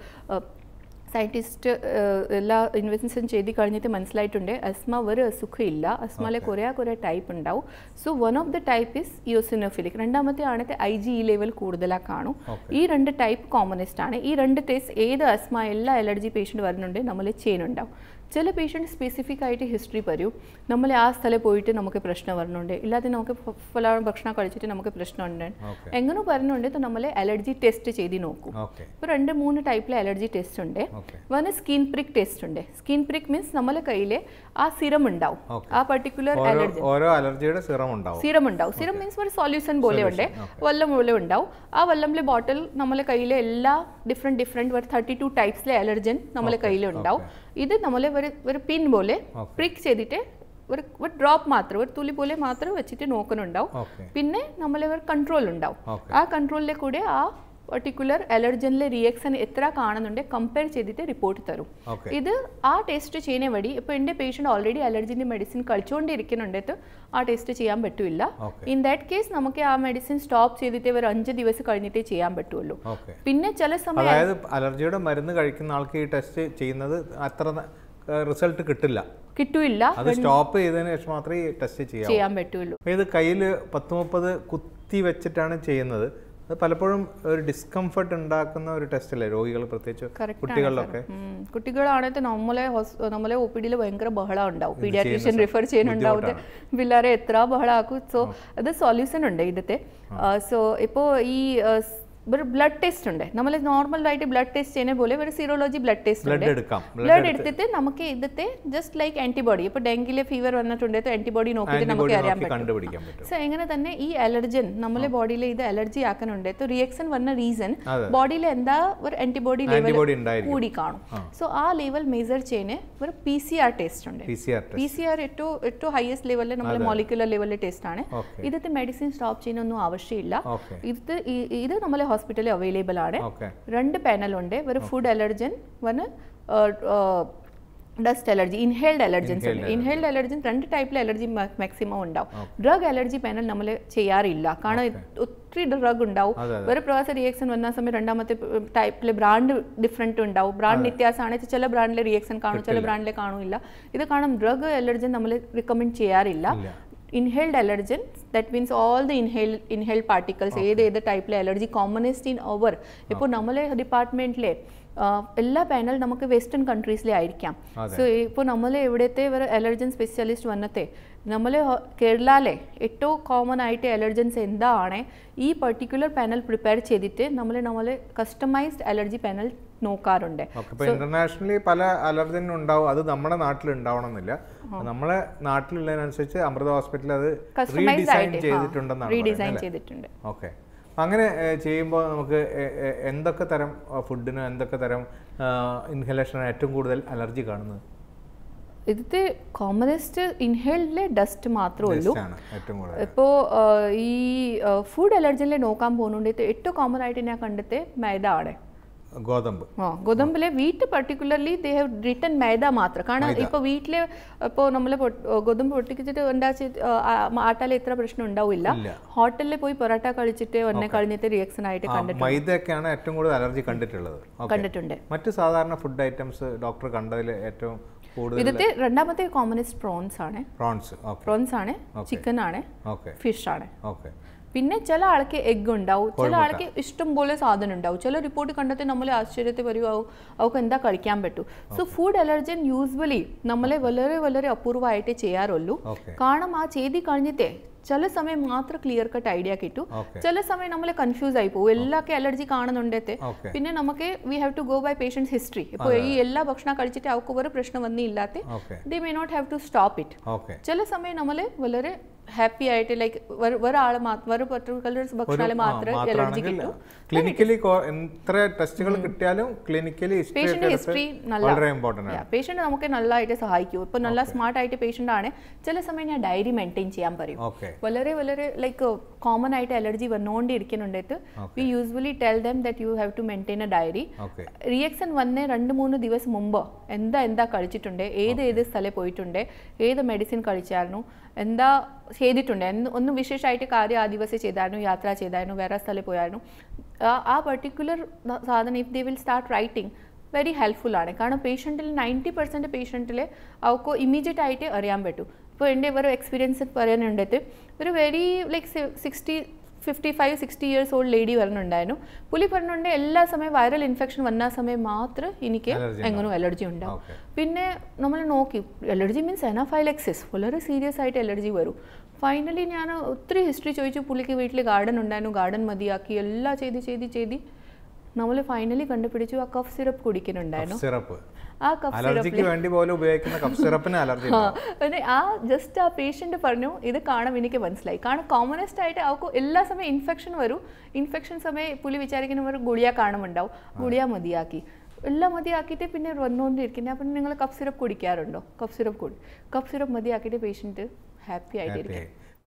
സയൻറ്റിസ്റ്റ് എല്ലാ ഇൻവെസ്റ്റിഗേഷൻ ചെയ്ത് കഴിഞ്ഞിട്ട് മനസ്സിലായിട്ടുണ്ട് അസ്മ ഒരു അസുഖമില്ല അസ്മയിലെ കുറേ കുറേ ടൈപ്പ് ഉണ്ടാവും so one of the type is eosinophilic രണ്ടാമത്തെ ആണത്തെ ഐ ജി ഇ ലെവൽ കൂടുതലാ കാണും Okay. ഈ രണ്ട് ടൈപ്പ് കോമണസ്റ്റ് ആണ് ഈ രണ്ട് ടെസ്റ്റ് ഏത് അസ്മ എല്ലാ അലർജി പേഷ്യൻ്റ് വരുന്നുണ്ട് നമ്മൾ ചെയ്യുന്നുണ്ടാവും ചില പേഷ്യൻറ്റ് സ്പെസിഫിക് ആയിട്ട് ഹിസ്റ്ററി പറയും നമ്മൾ ആ സ്ഥലം പോയിട്ട് നമുക്ക് പ്രശ്നം വരുന്നുണ്ട് ഇല്ലാതെ നമുക്ക് ഫല ഭക്ഷണം കഴിച്ചിട്ട് നമുക്ക് പ്രശ്നമുണ്ട് ഓക്കെ എങ്ങനെ പറഞ്ഞുകൊണ്ട് നമ്മൾ അലർജി ടെസ്റ്റ് ചെയ്ത് നോക്കും ഓക്കെ ഇപ്പോൾ രണ്ട് മൂന്ന് ടൈപ്പിലെ അലർജി ടെസ്റ്റ് ഉണ്ട് ഓക്കെ വന്ന് സ്കിൻ പ്രിക് ടെസ്റ്റ് ഉണ്ട് സ്കിൻ പ്രിക് മീൻസ് നമ്മളെ കയ്യിൽ ആ സിറം ഉണ്ടാവും Okay. ആ പർട്ടിക്കുലർ ഓരോ അലർജി ഓരോ അലർജിയുടെ സിറം ഉണ്ടാവും സിറം ഉണ്ടാവും സിറം മീൻസ് ഒരു സൊല്യൂഷൻ പോലെ ഉണ്ട് വെള്ളം പോലെ ഉണ്ടാവും ആ വെള്ളത്തിലെ ബോട്ടിൽ നമ്മളെ കയ്യിലെ എല്ലാ ഡിഫറെൻറ്റ് ഡിഫറെൻറ്റ് ഒരു തേർട്ടി ടു ടൈപ്സിലെ അലർജൻ നമ്മളെ കയ്യിൽ ഉണ്ടാവും ഇത് നമ്മളെ ഒരു ഒരു പിൻ പോലെ പ്രിക്ക് ചെയ്തിട്ട് ഒരു ഒരു ഡ്രോപ്പ് മാത്രം ഒരു തുളി പോലെ മാത്രം വെച്ചിട്ട് നോക്കുന്നുണ്ടാവും ഓക്കെ പിന്നെ നമ്മളെ ഒരു കൺട്രോൾ ഉണ്ടാവും ഓക്കെ ആ കൺട്രോളിലെ കൂടെ ആ പർട്ടിക്കുലർ അലർജനിലെ റിയാക്ഷൻ എത്ര കാണുന്നുണ്ട് കമ്പയർ ചെയ്തിട്ട് റിപ്പോർട്ട് തരും ഓക്കെ ഇത് ആ ടെസ്റ്റ് ചെയ്യുന്ന വഴി ഇപ്പോൾ എൻ്റെ പേഷ്യൻ്റ് ഓൾറെഡി അലർജിൻ്റെ മെഡിസിൻ കഴിച്ചുകൊണ്ടിരിക്കുന്നുണ്ടെങ്കിൽ ആ ടെസ്റ്റ് ചെയ്യാൻ പറ്റില്ല ഓക്കെ ഇൻ ദാറ്റ് കേസ് നമുക്ക് ആ മെഡിസിൻ സ്റ്റോപ്പ് ചെയ്തിട്ട് ഒരു അഞ്ച് ദിവസം കഴിഞ്ഞിട്ടേ ചെയ്യാൻ പറ്റുള്ളൂ ഓക്കെ പിന്നെ ചില സമയം അതായത് അലർജിയുടെ മരുന്ന് കഴിക്കുന്ന ആൾക്ക് ഈ ടെസ്റ്റ് ചെയ്യുന്നത് അത്ര റിസൾട്ട് കിട്ടില്ല കിട്ടൂല്ല അത് സ്റ്റോപ്പ് ചെയ്തതിന് ശേഷം മാത്രമേ ഈ ടെസ്റ്റ് ചെയ്യാവൂ ചെയ്യാൻ പറ്റുള്ളൂ അപ്പോൾ ഇത് കയ്യിൽ പത്ത് മുപ്പത് കുത്തി വെച്ചിട്ടാണ് ചെയ്യുന്നത് അത് പലപ്പോഴും ഒരു ഡിസ്കംഫർട്ട് ഉണ്ടാക്കുന്ന ഒരു ടെസ്റ്റ് അല്ലേ രോഗികൾ പ്രത്യേകിച്ച് Correct കുട്ടികളിലൊക്കെ ഉം. കുട്ടികളാണെങ്കിൽ നമ്മളെ ഹോസ്- നമ്മളെ ഒ പി ഡിയിൽ ഭയങ്കര ബഹളം ഉണ്ടാവും പീഡിയാട്രീഷ്യൻ റിഫർ ചെയ്യുന്നുണ്ടാവും പിള്ളേരെ എത്ര ബഹളമാക്കും സോ അത് സൊല്യൂഷൻ ഉണ്ട് ഇതിത്തെ സോ ഇപ്പോൾ ഈ ആ, സ്- ഒരു ബ്ലഡ് ടെസ്റ്റ് ഉണ്ട് നമ്മൾ നോർമലായിട്ട് ബ്ലഡ് ടെസ്റ്റ് ചെയ്യുന്ന പോലെ ഒരു സീറോളജി ബ്ലഡ് ടെസ്റ്റ് ഉണ്ട് ബ്ലഡ് എടുക്കാം ബ്ലഡ് എടുത്തിട്ട് നമുക്ക് ഇതത്തെ ജസ്റ്റ് ലൈക്ക് ആന്റിബോഡി ഇപ്പോൾ ഡെങ്കിലെ ഫീവർ വന്നിട്ടുണ്ടെങ്കിൽ ആന്റിബോഡി നോക്കിയിട്ട് നമുക്ക് ആന്റിബോഡി അറിയാൻ നോക്കി പറ്റും കണ്ടുപിടിക്കാൻ പറ്റും സോ എങ്ങനെ തന്നെ ഈ അലർജൻ നമ്മളെ ബോഡിയിൽ ഇത് അലർജി ആക്കുന്നുണ്ട് സോ റിയാക്ഷൻ വന്ന റീസൺ അതെ. ബോഡിയിൽ എന്താ ഒരു ആന്റിബോഡി ലെവൽ ആന്റിബോഡി ഉണ്ടായിരിക്കും കൂടി കാണും സോ ആ ലെവൽ മെഷർ ചെയ്യുന്ന ഒരു പി സി ആർ ടെസ്റ്റ് ഉണ്ട് P C R test P C R ഏറ്റവും ഏറ്റവും ഹയസ്റ്റ് ലെവലിൽ നമ്മൾ മോളിക്കുലർ ലെവലിലെ ടെസ്റ്റ് ആണ് ഓക്കെ ഇതത്തെ മെഡിസിൻ സ്റ്റോപ്പ് ചെയ്യുന്നൊന്നും ആവശ്യമില്ല ഓക്കെ ഇത് ഈ- ഇത് നമ്മളെ ഹോസ്പിറ്റലിൽ അവൈലബിൾ ആണ് ഓക്കെ രണ്ട് പാനൽ ഉണ്ട് ഒരു ഫുഡ് അലർജൻ വന്ന് ഡസ്റ്റ് അലർജി ഇൻഹേൽഡ് അലർജൻസ് ഉണ്ട് ഇൻഹേൽഡ് അലർജൻ രണ്ട് ടൈപ്പിലെ അലർജി മാക്സിമം ഉണ്ടാവും ഡ്രഗ് അലർജി പാനൽ നമ്മൾ ചെയ്യാറില്ല കാരണം ഒത്തിരി ഡ്രഗ് ഉണ്ടാവും അതെ, ഒരു പ്രവാസ റിയാക്ഷൻ വന്ന സമയം രണ്ടാമത്തെ ടൈപ്പിലെ ബ്രാൻഡ് ഡിഫറെൻറ്റ് ഉണ്ടാവും ബ്രാൻഡ് വ്യത്യാസമാണ് ചില ബ്രാൻഡിലെ റിയാക്ഷൻ കാണും ചില ബ്രാൻഡിലെ കാണില്ല ഇത് കാരണം ഡ്രഗ് അലർജൻ നമ്മൾ റിക്കമെൻഡ് ചെയ്യാറില്ല ഇല്ല inhaled allergen that means all the inhale inhaled particles ഏത് ഏത് ടൈപ്പിലെ അലർജി കോമണസ്റ്റ് ഇൻ അവർ ഇപ്പോൾ നമ്മളെ ഡിപ്പാർട്ട്മെൻറ്റിലെ എല്ലാ പാനൽ നമുക്ക് വെസ്റ്റേൺ കൺട്രീസിലെ ആയിരിക്കാം സോ ഇപ്പോൾ നമ്മൾ എവിടത്തെ ഒരു അലർജൻ സ്പെഷ്യലിസ്റ്റ് വന്നത്തെ നമ്മൾ കേരളയിലെ ഏറ്റവും കോമൺ ആയിട്ട് അലർജൻസ് എന്താണ് ഈ പർട്ടിക്കുലർ പാനൽ പ്രിപ്പയർ ചെയ്തിട്ട് നമ്മൾ നമ്മൾ കസ്റ്റമൈസ്ഡ് അലർജി പാനൽ നോക്കാറുണ്ട് ഓക്കെ ഇപ്പൊ ഇന്റർനാഷണലി പല അലർജനും ഉണ്ടാവും അത് നമ്മുടെ നാട്ടിൽ ഉണ്ടാവണമെന്നില്ല നമ്മളെ നാട്ടിലുള്ളതിനനുസരിച്ച് അമൃത ഹോസ്പിറ്റൽ അത് കസ്റ്റമൈസ്ഡ് റീഡിസൈൻ ആയിട്ട് ചെയ്തിട്ടുണ്ടെന്നാണ് റീഡിസൈൻ ചെയ്തിട്ടുണ്ട് ഓക്കെ അങ്ങനെ ചെയ്യുമ്പോൾ നമുക്ക് എ- എ- എന്തൊക്കെ തരം ഫുഡിന് എന്തൊക്കെ തരം ഇൻഹലേഷനാണ് ഏറ്റവും കൂടുതൽ അലർജി കാണുന്നത് ഇതിത്തെ കോമണസ്റ്റ് ഇൻഹേൽഡിലെ ഡസ്റ്റ് മാത്രമേ ഉള്ളൂ ആണ് ഏറ്റവും കൂടുതൽ ഇപ്പോൾ ഈ ഫുഡ് അലർജിയിലെ നോക്കാൻ പോകുന്നുണ്ട് ഏറ്റവും കോമൺ ആയിട്ട് ഞാൻ കണ്ടത്തെ മൈദ ആണ് ഗോതമ്പ് ആ ഗോതമ്പിലെ wheat particularly they have written maida മാത്രം കാരണം ഇപ്പോൾ വീട്ടിലെ ഇപ്പോൾ നമ്മൾ ഗോതമ്പ് പൊട്ടിച്ചിട്ട് ഉണ്ടാക്കി ആട്ടാലെ ഇത്ര പ്രശ്നം ഉണ്ടാവില്ല ഇല്ല. ഹോട്ടലിൽ പോയി പൊറോട്ട കഴിച്ചിട്ട് ഒന്നെ കഴിഞ്ഞിട്ട് റിയാക്ഷൻ ആയിട്ട് ആ, കണ്ടിട്ട് മൈദയൊക്കെയാണ് ഏറ്റവും കൂടുതൽ അലർജി കണ്ടിട്ടുള്ളത് ഓക്കെ കണ്ടിട്ടുണ്ട് മറ്റ് സാധാരണ ഫുഡ് ഐറ്റംസ് ഡോക്ടർ കണ്ടതിൽ ഏറ്റവും കൂടുതൽ ഇതിന്റെ രണ്ടാമത്തെ കോമണസ്റ്റ് പ്രോൺസ് ആണ് പ്രോൺസ് ഓക്കെ പ്രോൺസ് ആണ് ചിക്കൻ ആണ് ഓക്കെ ഫിഷ് ആണ് ഓക്കെ പിന്നെ ചില ആൾക്ക് എഗ് ഉണ്ടാവും ചില ആൾക്ക് ഇഷ്ടം പോലെ സാധനം ഉണ്ടാവും ചില റിപ്പോർട്ട് കണ്ടെത്തി നമ്മളെ ആശ്ചര്യത്തെ വരുമാവും അവർക്ക് എന്താ കഴിക്കാൻ പറ്റൂ സോ ഫുഡ് അലർജൻ യൂസ്വലി നമ്മളെ വളരെ വളരെ അപൂർവമായിട്ടേ ചെയ്യാറുള്ളൂ ഓക്കെ കാരണം ആ ചെയ്തി കഴിഞ്ഞിട്ടേ ചില സമയം മാത്രം ക്ലിയർ കട്ട് ഐഡിയ കിട്ടൂ ഓക്കെ ചില സമയം നമ്മൾ കൺഫ്യൂസ് ആയി പോകും എല്ലാക്കെ അലർജി കാണുന്നുണ്ടത്തെ ഓക്കെ പിന്നെ നമുക്ക് we have to go by patient's history ഇപ്പോൾ ഈ എല്ലാ ഭക്ഷണം കഴിച്ചിട്ട് അവർക്ക് ഒരു പ്രശ്നം വന്നില്ലാത്ത okay they may not have to stop it okay ചില സമയം നമ്മൾ വളരെ ഹാപ്പി ആയിട്ട് ലൈക്ക് ഒരാൾ ഒരു പർട്ടിക്കുലർ ഭക്ഷണം മാത്രമേ അലർജി കിട്ടൂ ക്ലിനിക്കലി എത്ര ടെസ്റ്റുകൾ കിട്ടിയാലും ക്ലിനിക്കലി പേഷ്യന്റ് ഹിസ്റ്ററി നല്ല വളരെ ഇമ്പോർട്ടൻ്റ് ആണ് പേഷ്യന്റ് നമുക്ക് നല്ലതായിട്ട് സഹായിക്കും ഇപ്പോൾ നല്ല സ്മാർട്ട് ആയിട്ട് പേഷ്യന്റ് ആണ് ചില സമയം ഞാൻ ഡയറി മെയിൻറ്റെയിൻ ചെയ്യാൻ പറയും ഓക്കെ വളരെ വളരെ ലൈക്ക് കോമൺ ആയിട്ട് അലർജി വന്നുകൊണ്ടിരിക്കുന്നുണ്ടെങ്കിൽ we usually tell them that you have to maintain a diary okay reaction വന്ന് രണ്ട് മൂന്ന് ദിവസം മുമ്പ് എന്താ എന്താ കഴിച്ചിട്ടുണ്ട് ഏത് ഏത് സ്ഥലം പോയിട്ടുണ്ട് ഏത് മെഡിസിൻ കഴിച്ചായിരുന്നു എന്താ ചെയ്തിട്ടുണ്ട് എന്ത് ഒന്നും വിശേഷമായിട്ട് കാര്യം ആ ദിവസം ചെയ്തായിരുന്നു യാത്ര ചെയ്തായിരുന്നു വേറെ സ്ഥലം പോയായിരുന്നു ആ- ആ പർട്ടിക്കുലർ സാധനം if they will start writing very helpful ആണ് കാരണം പേഷ്യൻറ്റിൽ നയൻറ്റി പെർസെൻറ്റ് പേഷ്യൻറ്റിൽ അവർക്ക് ഇമ്മീഡിയറ്റ് ആയിട്ട് അറിയാൻ പറ്റും ഇപ്പോൾ എൻ്റെ ഒരു എക്സ്പീരിയൻസ് പറയാനുണ്ടെങ്കിൽ ഒരു very like sixty fifty five sixty years old lady വരുന്നുണ്ടായിരുന്നു പുള്ളി പറഞ്ഞുകൊണ്ട് എല്ലാ സമയം വൈറൽ ഇൻഫെക്ഷൻ വന്ന സമയം മാത്രം എനിക്ക് Allergy എങ്ങനെയും അലർജി ഉണ്ടാവും ഓക്കെ പിന്നെ നമ്മൾ നോക്കി അലർജി മീൻസ് എനാഫൈലക്സിസ് വളരെ സീരിയസ് ആയിട്ട് അലർജി വരും ഫൈനലി ഞാൻ ഒത്തിരി ഹിസ്റ്ററി ചോദിച്ചു പുള്ളിക്ക് വീട്ടിൽ ഗാർഡൻ ഉണ്ടായിരുന്നു ഗാർഡൻ മതിയാക്കി എല്ലാം ചെയ്ത് ചെയ്ത് ചെയ്ത് നമ്മൾ ഫൈനലി കണ്ടുപിടിച്ചു ആ കഫ് സിറപ്പ് കുടിക്കുന്നുണ്ടായിരുന്നു സിറപ്പ് ആ കഫ് അലർജിക്ക് വേണ്ടി പോലും ഉപയോഗിക്കുന്ന കഫ് സിറപ്പിന് അലർജി ആ പിന്നെ ആ ജസ്റ്റ് ആ പേഷ്യൻ്റ് പറഞ്ഞു ഇത് കാണാൻ എനിക്ക് മനസ്സിലായി കാരണം കോമണസ്റ്റ് ആയിട്ട് അവർക്ക് എല്ലാ സമയം ഇൻഫെക്ഷൻ വരും ഇൻഫെക്ഷൻ സമയം പുലി വിചാരിക്കുന്ന ഒരു ഗുളിയ കാണുമുണ്ടാവും ഗുളിയ മതിയാക്കി എല്ലാം മതിയാക്കിയിട്ട് പിന്നെ വന്നുകൊണ്ടിരിക്കുന്നത് അപ്പം നിങ്ങൾ കഫ് സിറപ്പ് കുടിക്കാറുണ്ടോ കഫ് സിറപ്പ് കുടി കഫ് സിറപ്പ് മതിയാക്കിയിട്ട് പേഷ്യൻറ്റ് ഹാപ്പി ആയിട്ടിരിക്കും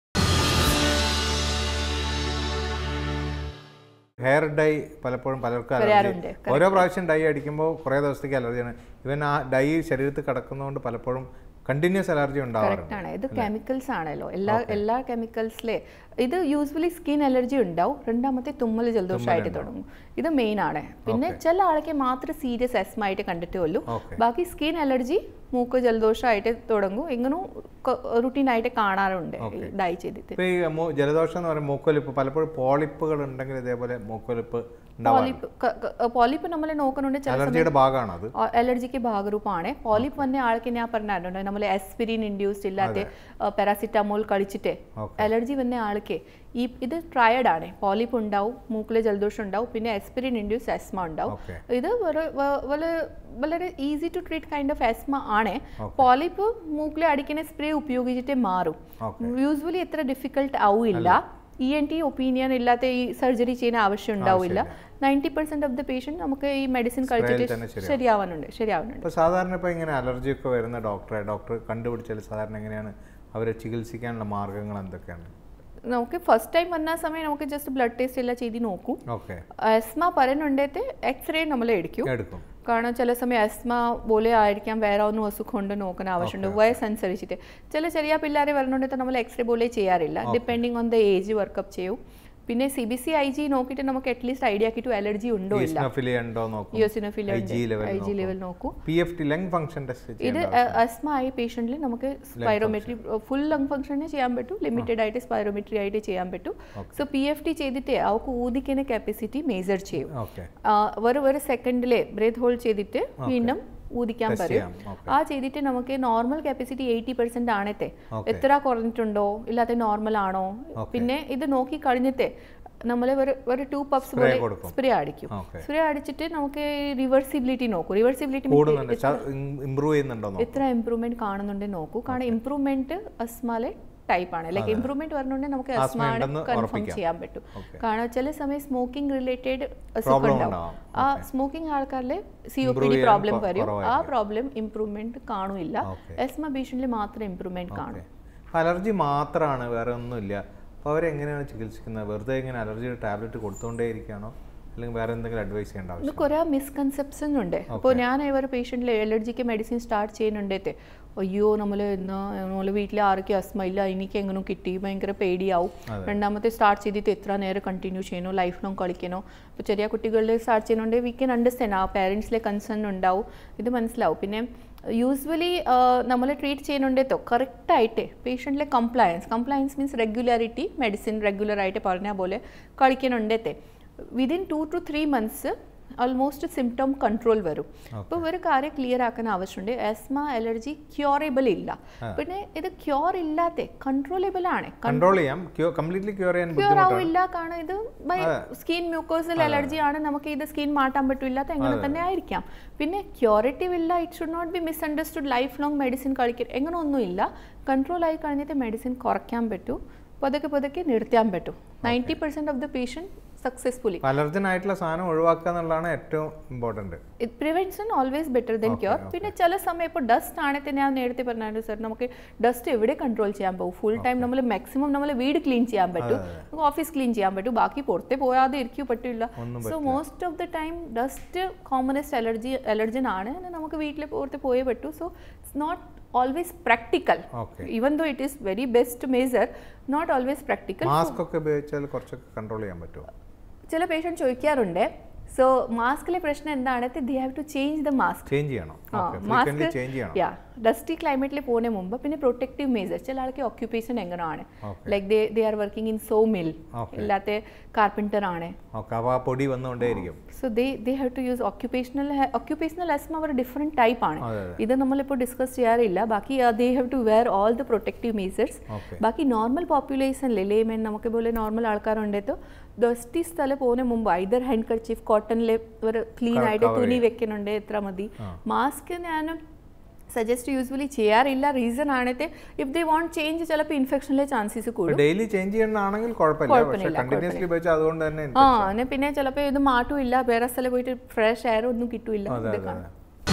ഹെയർ ഡൈ പലപ്പോഴും പലർക്കും വരാറുണ്ട്. അലർജി ഓരോ പ്രാവശ്യം ഡൈ അടിക്കുമ്പോൾ കുറേ ദിവസത്തേക്ക് അലർജിയാണ് ഇവൻ ആ ഡൈ ശരീരത്തിൽ കിടക്കുന്നതുകൊണ്ട് പലപ്പോഴും കണ്ടിന്യൂസ് അലർജി ഉണ്ടാവാറുണ്ട് കറക്റ്റ് ആണ് ഇത് കെമിക്കൽസ് ആണല്ലോ എല്ലാ എല്ലാ കെമിക്കൽസിലെ ഇത് യൂസ്വലി സ്കിൻ അലർജി ഉണ്ടാവും രണ്ടാമത്തെ തുമ്മൽ ജലദോഷമായിട്ട് തുടങ്ങും ഇത് മെയിൻ ആണ് പിന്നെ ചില ആൾക്ക് മാത്രം സീരിയസ് എസ്മ ആയിട്ട് കണ്ടിട്ടേ ഉള്ളൂ ഓക്കെ ബാക്കി സ്കിൻ അലർജി മൂക്ക് ജലദോഷമായിട്ട് തുടങ്ങും എങ്ങനും റുട്ടീനായിട്ട് കാണാറുണ്ട് ഡൈ ചെയ്തിട്ട് ഇപ്പൊ ഈ മൂ- ജലദോഷം എന്ന് പറയുമ്പോൾ മൂക്കൊലിപ്പ് പലപ്പോഴും പോളിപ്പുകൾ ഉണ്ടെങ്കിൽ ഇതേപോലെ മൂക്കൊലിപ്പ് ഉണ്ടാവാറുണ്ട് പോളിപ്പ് പോളിപ്പ് നമ്മൾ നോക്കുന്നുണ്ട് ചില അലർജിയുടെ ഭാഗമാണ് അത് അലർജിക്ക് ഭാഗരൂപമാണ് പോളിപ്പ് വന്ന ആൾക്ക് ഞാൻ പറഞ്ഞിട്ടുണ്ട് നമ്മൾ എസ്പിരിൻ ഇൻഡ്യൂസ്ഡ് ഇല്ലാത്ത പാരാസിറ്റമോൾ കഴിച്ചിട്ട് Okay. അലർജി വന്ന ആൾക്ക് ഈ ഇത് ട്രയഡ് ആണ് പോളിപ്പ് ഉണ്ടാവും മൂക്കിലെ ജലദോഷം ഉണ്ടാവും പിന്നെ എസ്പിരിൻ ഇൻഡ്യൂസ് എസ്മ ഉണ്ടാവും ഓക്കെ ഇത് വളരെ വ- വളരെ വളരെ easy to treat kind of asthma ആണ് പോളിപ്പ് മൂക്കിലെ അടിക്കുന്ന സ്പ്രേ ഉപയോഗിച്ചിട്ട് മാറും ഓക്കെ യൂസ്വലി എത്ര ഡിഫിക്കൽട്ട് ആവില്ല ഇ എൻ ടി ഒപ്പീനിയൻ ഇല്ലാത്ത ഈ സർജറി ചെയ്യുന്ന ആവശ്യം ഉണ്ടാവില്ല ninety percent of the patient നമുക്ക് ഈ മെഡിസിൻ കഴിച്ചിട്ട് തന്നെ ശരിയാവും. ശരിയാവാനുണ്ട് ശരിയാവുന്നുണ്ട് ഇപ്പോൾ സാധാരണ ഇപ്പോൾ ഇങ്ങനെ അലർജി ഒക്കെ വരുന്ന ഡോക്ടറെ ഡോക്ടർ കണ്ടുപിടിച്ചാൽ സാധാരണ എങ്ങനെയാണ് അവരെ ചികിത്സിക്കാനുള്ള മാർഗങ്ങൾ എന്തൊക്കെയാണ് നമുക്ക് ഫസ്റ്റ് ടൈം വന്ന സമയം നമുക്ക് ജസ്റ്റ് ബ്ലഡ് ടെസ്റ്റ് എല്ലാം ചെയ്ത് നോക്കൂ ഓക്കെ എസ്മ പറയുന്നുണ്ടെങ്കിൽ എക്സ്റേ നമ്മൾ എടുക്കും എടുക്കും കാരണം ചില സമയം എസ്മ പോലെ ആയിരിക്കാം വേറെ ഒന്നും അസുഖം കൊണ്ട് നോക്കുന്ന ആവശ്യമുണ്ട് വയസ്സനുസരിച്ചിട്ട് ചില ചെറിയ പിള്ളേരെ വരുന്നുണ്ടെങ്കിൽ നമ്മൾ എക്സ്റേ പോലെ ചെയ്യാറില്ല depending on the age workup ചെയ്യും പിന്നെ C B C I G നോക്കിയിട്ട് നമുക്ക് അറ്റ്ലീസ്റ്റ് ഐഡിയ ആക്കിയിട്ട് അലർജി ഉണ്ടോ ഇല്ല ഈസ്നോഫിലി ഉണ്ടോ നോക്കും eosinophil IG level I G level നോക്കൂ P F T lung function test ഇത് അസ്മ ആയ പേഷ്യൻറ്റിൽ നമുക്ക് സ്പൈറോമെട്രി ഫുൾ ലങ് ഫംഗ്ഷനെ ചെയ്യാൻ പറ്റും ലിമിറ്റഡ് ആയിട്ട് സ്പൈറോമെട്രി ആയിട്ട് ചെയ്യാൻ പറ്റും സോ പി എഫ് ടി ചെയ്തിട്ട് അവർക്ക് ഊതിക്കുന്ന കപ്പാസിറ്റി മേജർ ചെയ്യും ഓക്കെ ആ, ഒരു ഒരു സെക്കൻഡിലെ ബ്രേത്ത് ഹോൾഡ് ചെയ്തിട്ട് വീണ്ടും ഊതിക്കാൻ Test പറയും ചെയ്യാം, okay. ആ ചെയ്തിട്ട് നമുക്ക് നോർമൽ കപ്പാസിറ്റി എയ്റ്റി പെർസെന്റ് ആണത്തെ Okay. എത്ര കുറഞ്ഞിട്ടുണ്ടോ ഇല്ലാത്ത നോർമൽ ആണോ പിന്നെ ഇത് നോക്കി കഴിഞ്ഞിട്ട് നമ്മൾ ഒരു ഒരു ടു പഫ്സ് പോലെ കൊടുക്കും. സ്പ്രേ അടിക്കും Okay. സ്പ്രേ അടിച്ചിട്ട് നമുക്ക് റിവേഴ്സിബിലിറ്റി നോക്കും റിവേഴ്സിബിലിറ്റി കൂടുന്നുണ്ട് ഇമ്പ്രൂവ് ചെയ്യുന്നുണ്ടോ നോക്കും എത്ര ഇമ്പ്രൂവ്മെന്റ് കാണുന്നുണ്ട് നോക്കൂ കാരണം ഇമ്പ്രൂവ്മെന്റ് അസ്മാലെ ടൈപ്പ് ആണ് ലൈക്ക് ഇമ്പ്രൂവ്മെന്റ് പറഞ്ഞുകൊണ്ട് നമുക്ക് ആസ്മ അസ്മാണ് ഉണ്ടെന്ന് കൺഫേം ഉറപ്പിക്കാം. ചെയ്യാൻ പറ്റും Okay. കാരണം ചില സമയം സ്മോക്കിംഗ് റിലേറ്റഡ് അസുഖം Problem ഉണ്ടാവും ഉണ്ടാവും. ആ സ്മോക്കിംഗ് ആൾക്കാരിൽ C O P Improve D ചെയ്യാൻ പ്രോബ്ലം കൊ- വരും ആ കുറവായിരിക്കും. പ്രോബ്ലം ഇമ്പ്രൂവ്മെന്റ് കാണില്ല Okay. എസ്മ പേഷ്യന്റിൽ മാത്രം ഇമ്പ്രൂവ്മെന്റ് കാണും അലർജി മാത്രമാണ് വേറെ ഒന്നുമില്ല അപ്പോൾ അവരെങ്ങനെയാണ് ചികിത്സിക്കുന്നത് വെറുതെ ഇങ്ങനെ അലർജിയുടെ ടാബ്ലറ്റ് കൊടുത്തുകൊണ്ടേ ഇരിക്കുകയാണോ അല്ലെങ്കിൽ വേറെ എന്തെങ്കിലും അഡ്വൈസ് ചെയ്യേണ്ട ഇത് ആവശ്യം കുറേ മിസ്കൺസെപ്ഷൻ ഉണ്ട് അപ്പോൾ ഞാൻ ഒരു പേഷ്യൻറ്റിൽ അലർജിക്ക് മെഡിസിൻ സ്റ്റാർട്ട് ചെയ്യുന്നുണ്ടേത്തെ അയ്യോ നമ്മൾ എന്നാ നമ്മൾ വീട്ടിൽ ആർക്കും അസ്മ ഇല്ല എനിക്ക് എങ്ങനെ കിട്ടി ഭയങ്കര പേടിയാവും രണ്ടാമത്തെ സ്റ്റാർട്ട് ചെയ്തിട്ട് എത്ര നേരം കണ്ടിന്യൂ ചെയ്യണോ ലൈഫ് ലോങ് കളിക്കണോ ഇപ്പോൾ ചെറിയ കുട്ടികളിൽ സ്റ്റാർട്ട് ചെയ്യുന്നുണ്ടെങ്കിൽ വി ക്യാൻ അണ്ടർസ്റ്റാൻഡ് ആ പാരൻസിലെ കൺസേൺ ഉണ്ടാവും ഇത് മനസ്സിലാവും പിന്നെ യൂസ്വലി നമ്മൾ ട്രീറ്റ് ചെയ്യുന്നുണ്ടേത്തോ കറക്റ്റായിട്ട് പേഷ്യൻറ്റിലെ compliance compliance means regularity medicine റെഗുലറായിട്ട് പറഞ്ഞ പോലെ കളിക്കുന്നുണ്ടേത്തെ within two two three months almost symptom control വരും അപ്പോൾ ഒരു കാര്യം ക്ലിയർ ആക്കാൻ ആവശ്യമുണ്ട് ആസ്മ അലർജി ക്യൂറേബിൾ ഇല്ല പിന്നെ ഇത് ക്യൂർ ഇല്ലാത്ത കൺട്രോളബിൾ ആണ് കൺട്രോൾ ചെയ്യാം കംപ്ലീറ്റ്ലി ക്യൂർ ചെയ്യാൻ ക്യൂർ ബുദ്ധിമുട്ടാണ് ആവില്ല കാരണം ഇത് സ്കിൻ മ്യൂക്കോസൽ അലർജി ആണ് നമുക്ക് ഇത് സ്കിൻ മാറ്റാൻ പറ്റില്ല എങ്ങനെ തന്നെ ആയിരിക്കാം പിന്നെ ക്യൂറേറ്റീവ് ഇല്ല it should not be misunderstood life long medicine കഴിക്കുക എങ്ങനെ ഒന്നുമില്ല കൺട്രോൾ ആയി കഴിഞ്ഞിട്ട് മെഡിസിൻ കുറയ്ക്കാൻ പറ്റൂ പതുക്കെ പതുക്കെ നിർത്താൻ പറ്റും ninety percent of the patient successfully allergen ആയിട്ടുള്ള സാധനം ഒഴിവാക്കുക എന്നുള്ളതാണ് ഏറ്റവും ഇമ്പോർട്ടൻറ്റ് ഇത് prevention always better than cure പിന്നെ ചില സമയം ഇപ്പോൾ ഡസ്റ്റ് ആണെങ്കിൽ ഞാൻ നേരത്തെ പറഞ്ഞായിരുന്നു സർ നമുക്ക് ഡസ്റ്റ് എവിടെ കൺട്രോൾ ചെയ്യാൻ പോകും ഫുൾ ടൈം നമ്മൾ മാക്സിമം നമ്മൾ വീട് ക്ലീൻ ചെയ്യാൻ പറ്റും നമുക്ക് ഓഫീസ് ക്ലീൻ ചെയ്യാൻ പറ്റും ബാക്കി പുറത്തെ പോയാതെ ഇരിക്കും പറ്റില്ല so most of the time dust commonest allergy allergen ആണ് and നമുക്ക് വീട്ടിൽ പുറത്ത് പോയേ പറ്റൂ so it's not always practical okay even though it is very best measure not always practical mask ഒക്കെ ഉപയോഗിച്ചാൽ കുറച്ചൊക്കെ കൺട്രോൾ ചെയ്യാൻ പറ്റുമോ ചില പേഷ്യൻ്റ് ചോദിക്കാറുണ്ട് സോ മാസ്കിലെ പ്രശ്നം എന്താണ് they have to change the mask change ചെയ്യണം ഓക്കെ മാസ്ക് ഫ്രീക്വൻ്റ്ലി ചേഞ്ച് ചെയ്യണം യാ ഡസ്റ്റി ക്ലൈമറ്റിൽ പോകുന്ന മുമ്പ് പിന്നെ പ്രൊട്ടക്റ്റീവ് മേജർ ചില ആൾക്ക് ഓക്യുപ്പേഷൻ എങ്ങനെയാണ് Okay. Like they they are working in saw mill Okay. ഇല്ലാത്ത കാർപ്പൻറ്റർ ആണ് ഓക്കെ അപ്പോൾ ആ പൊടി വന്നുകൊണ്ടേയിരിക്കും so they they have to use occupational occupational asthma അവർ ഡിഫറെൻറ്റ് ടൈപ്പ് ആണ് അതെ, അതെ. ഇത് നമ്മളിപ്പോൾ ഡിസ്കസ് ചെയ്യാറില്ല ബാക്കി they have to wear all the protective measures okay ബാക്കി നോർമൽ പോപ്പുലേഷനിൽ ലേമൻ നമുക്ക് പോലെ നോർമൽ ആൾക്കാരുണ്ടെത്തോ ദസ്റ്റി സ്ഥലം പോകുന്ന മുമ്പ് ഐദർ ഹാൻഡ് കർച്ചീഫ് കോട്ടണിൽ ഒരു ക്ലീൻ Cover ആയിട്ട് തുണി ചെയ്യാം. വെക്കുന്നുണ്ട് എത്ര മതി ആ. മാസ്ക് ഞാൻ സജസ്റ്റ് യൂസ്വലി ചെയ്യാറില്ല റീസൺ ആണത്തെ ഇഫ് ദേ വോണ്ട് ചേഞ്ച് ചിലപ്പോൾ ഇൻഫെക്ഷനിലെ ചാൻസസ് കൂടും ഡെയിലി ചേഞ്ച് ചെയ്യണമെങ്കിൽ കുഴപ്പമില്ല പക്ഷേ കുഴപ്പമില്ല, കണ്ടിന്യൂസ്ലി ഉപയോഗിച്ചാൽ അതുകൊണ്ട് തന്നെ ആ എന്നെ പിന്നെ ചിലപ്പോൾ ഇത് മാറ്റും ഇല്ല വേറെ സ്ഥലം പോയിട്ട് ഫ്രഷ് എയർ ഒന്നും കിട്ടൂല അതെ ഇത് അതെ കാണാം.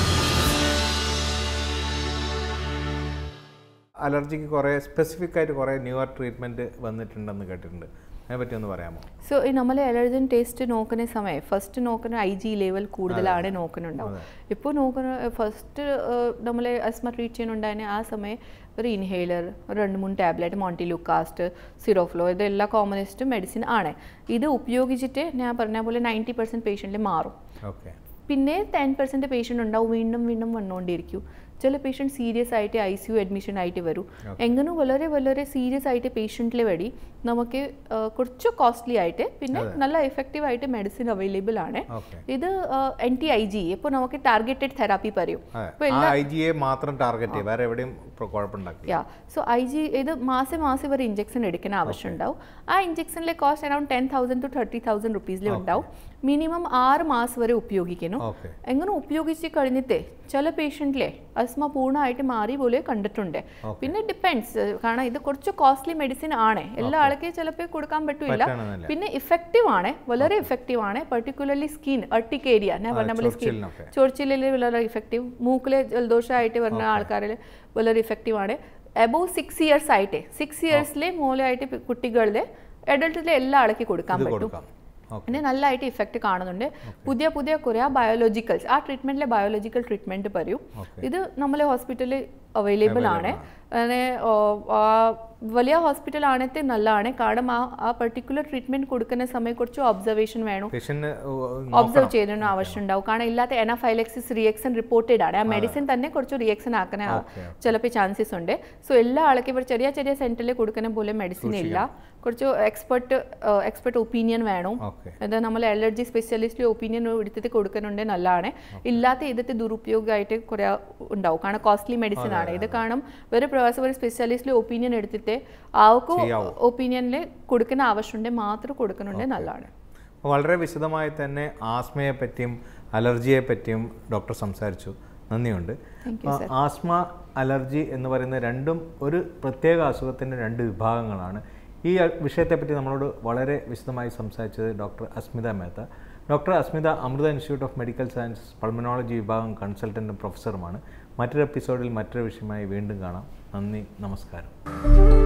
അലർജിക്ക് കുറേ സ്പെസിഫിക് ആയിട്ട് കുറേ ന്യൂവർ ട്രീറ്റ്മെൻറ്റ് വന്നിട്ടുണ്ടെന്ന് കേട്ടിട്ടുണ്ട് അതിനെപ്പറ്റി ഒന്ന് പറയാമോ സോ ഈ നമ്മൾ അലർജൻ ടേസ്റ്റ് നോക്കുന്ന സമയം ഫസ്റ്റ് നോക്കുന്ന ഐ ജി ലെവൽ കൂടുതലാണ് നോക്കുന്നുണ്ടാവും ഇപ്പോൾ നോക്കുന്ന ഫസ്റ്റ് നമ്മൾ അസ്മ ട്രീറ്റ് ചെയ്യുന്നുണ്ടായിരുന്നെ ആ സമയം ഒരു ഇൻഹേലർ ഒരു രണ്ട് മൂന്ന് ടാബ്ലറ്റ് മോണ്ടിലുക്കാസ്റ്റ് സിറോഫ്ലോ ഇതെല്ലാം കോമണസ്റ്റ് മെഡിസിൻ ആണ് ഇത് ഉപയോഗിച്ചിട്ട് ഞാൻ പറഞ്ഞ പോലെ നയൻറ്റി പെർസെൻറ്റ് പേഷ്യൻറ്റിൽ മാറും ഓക്കെ പിന്നെ ടെൻ പെർസെൻറ്റ് പേഷ്യൻ്റ് ഉണ്ടാവും വീണ്ടും വീണ്ടും വന്നുകൊണ്ടിരിക്കും ചില പേഷ്യൻറ്റ് സീരിയസ് ആയിട്ട് ഐ സി യു അഡ്മിഷൻ ആയിട്ട് വരും എങ്ങനെ വളരെ വളരെ സീരിയസ് ആയിട്ട് പേഷ്യൻറ്റിലെ വഴി നമുക്ക് ആ, കുറച്ച് കോസ്റ്റ്ലി ആയിട്ട് പിന്നെ നല്ല എഫക്റ്റീവ് ആയിട്ട് മെഡിസിൻ അവൈലബിൾ ആണ് ഓക്കെ ഇത് എൻ ടി ഐ ജി ഇപ്പോൾ നമുക്ക് ടാർഗറ്റഡ് തെറാപ്പി പറയും അതെ ആ ഐ ജിയെ മാത്രം ടാർഗറ്റ് ചെയ്യും വേറെ എവിടെയും പ്ര- കുഴപ്പമുണ്ടാക്കില്ല യാ സോ ഐ ജി ഇത് മാസം മാസം ഇവർ ഇഞ്ചക്ഷൻ എടുക്കുന്ന ആവശ്യം ഉണ്ടാവും ആ ഇഞ്ചക്ഷനിലെ cost around ten thousand to thirty thousand റുപ്പീസിൽ ഉണ്ടാവും മിനിമം ആറ് മാസം വരെ ഉപയോഗിക്കുന്നു ഓക്കെ എങ്ങനെ ഉപയോഗിച്ച് കഴിഞ്ഞിട്ട് ചില പേഷ്യൻറ്റിലെ അസ്മ പൂർണ്ണമായിട്ട് മാറി പോലെ കണ്ടിട്ടുണ്ട് പിന്നെ ഡിപ്പെൻസ് കാരണം ഇത് കുറച്ച് കോസ്റ്റ്ലി മെഡിസിൻ ആണ് എല്ലാ ആൾക്കും ചിലപ്പോൾ കൊടുക്കാൻ പറ്റില്ല പറ്റണമെന്നില്ല. പിന്നെ ഇഫക്റ്റീവ് ആണ് വളരെ ഇഫക്റ്റീവ് ആണ് പെർട്ടിക്കുലർലി സ്കിൻ അർട്ടിക് ഏരിയ ഞാൻ പറഞ്ഞ പോലെ സ്കിൻ ചൊറിച്ചിലിനൊക്കെ. ചൊറിച്ചിലിൽ വളരെ ഇഫക്റ്റീവ് മൂക്കിലെ ജലദോഷമായിട്ട് വരുന്ന ആൾക്കാരിൽ വളരെ ഇഫക്റ്റീവ് ആണ് എബോവ് സിക്സ് ഇയേഴ്സ് ആയിട്ട് സിക്സ് ഇയേഴ്സിലെ മൂലമായിട്ട് കുട്ടികളുടെ അഡൾട്ടിലെ എല്ലാ ആൾക്കും കൊടുക്കാൻ ഇത് പറ്റും കൊടുക്കാം ഓക്കെ പിന്നെ നല്ലതായിട്ട് ഇഫക്റ്റ് കാണുന്നുണ്ട് പുതിയ പുതിയ കുറേ ബയോളജിക്കൽസ് ആ ട്രീറ്റ്മെന്റിലെ ബയോളജിക്കൽ ട്രീറ്റ്മെന്റ് പറയും Okay. ഇത് നമ്മളെ ഹോസ്പിറ്റലിൽ അവൈലബിൾ ആണ് അങ്ങനെ ഓ, ആ വലിയ ഹോസ്പിറ്റൽ ആണെങ്കിൽ നല്ലതാണ് കാരണം ആ ആ പെർട്ടിക്കുലർ ട്രീറ്റ്മെന്റ് കൊടുക്കുന്ന സമയം കുറച്ച് ഒബ്സർവേഷൻ വേണം പേഷ്യന് ഒബ്സർവ് ചെയ്യുന്ന ആവശ്യം ഉണ്ടാവും കാരണം ഇല്ലാത്ത എനഫൈലക്സിസ് റിയാക്ഷൻ റിപ്പോർട്ടഡ് ആണ് ആ മെഡിസിൻ തന്നെ കുറച്ച് റിയാക്ഷൻ ആക്കുന്ന Okay, ചിലപ്പോൾ ചാൻസസ് ഉണ്ട് സോ എല്ലാ ആൾക്കും ഇവർ ചെറിയ ചെറിയ സെന്ററിൽ കൊടുക്കുന്ന പോലെ മെഡിസിൻ ഇല്ല കുറച്ച് എക്സ്പെർട്ട് എക്സ്പെർട്ട് ഒപ്പീനിയൻ വേണം ഓക്കെ അത് നമ്മൾ അലർജി സ്പെഷ്യലിസ്റ്റ് ഒപ്പീനിയൻ എടുത്തിട്ട് കൊടുക്കുന്നുണ്ട് നല്ലതാണ് ഇല്ലാത്ത ഇതത്തെ ദുരുപയോഗമായിട്ട് കുറേ ഉണ്ടാവും കാരണം കോസ്റ്റ്ലി മെഡിസിൻ ആണ് ഇത് കാരണം വേറെ പ്രവാസം ഒരു സ്പെഷ്യലിസ്റ്റിലെ ഒപ്പീനിയൻ എടുത്തിട്ട് ആർക്കും ചെയ്യാവൂ. ഒപ്പീനിയനിൽ കൊടുക്കുന്ന ആവശ്യമുണ്ട് മാത്രം കൊടുക്കുന്നുണ്ട് നല്ലതാണ് അപ്പോൾ വളരെ വിശദമായി തന്നെ ആസ്മയെ പറ്റിയും അലർജിയെ പറ്റിയും ഡോക്ടർ സംസാരിച്ചു നന്ദിയുണ്ട് Thank ആ, ആസ്മ അലർജി എന്ന് പറയുന്ന രണ്ടും ഒരു പ്രത്യേക അസുഖത്തിൻ്റെ രണ്ട് വിഭാഗങ്ങളാണ് ഈ അ- വിഷയത്തെപ്പറ്റി നമ്മളോട് വളരെ വിശദമായി സംസാരിച്ചത് doctor Asmita Mehta doctor Asmita Amrita institute of medical sciences pulmonology വിഭാഗം കൺസൾട്ടൻറ്റും പ്രൊഫസറുമാണ് മറ്റൊരു എപ്പിസോഡിൽ മറ്റൊരു വിഷയമായി വീണ്ടും കാണാം നന്ദി നമസ്കാരം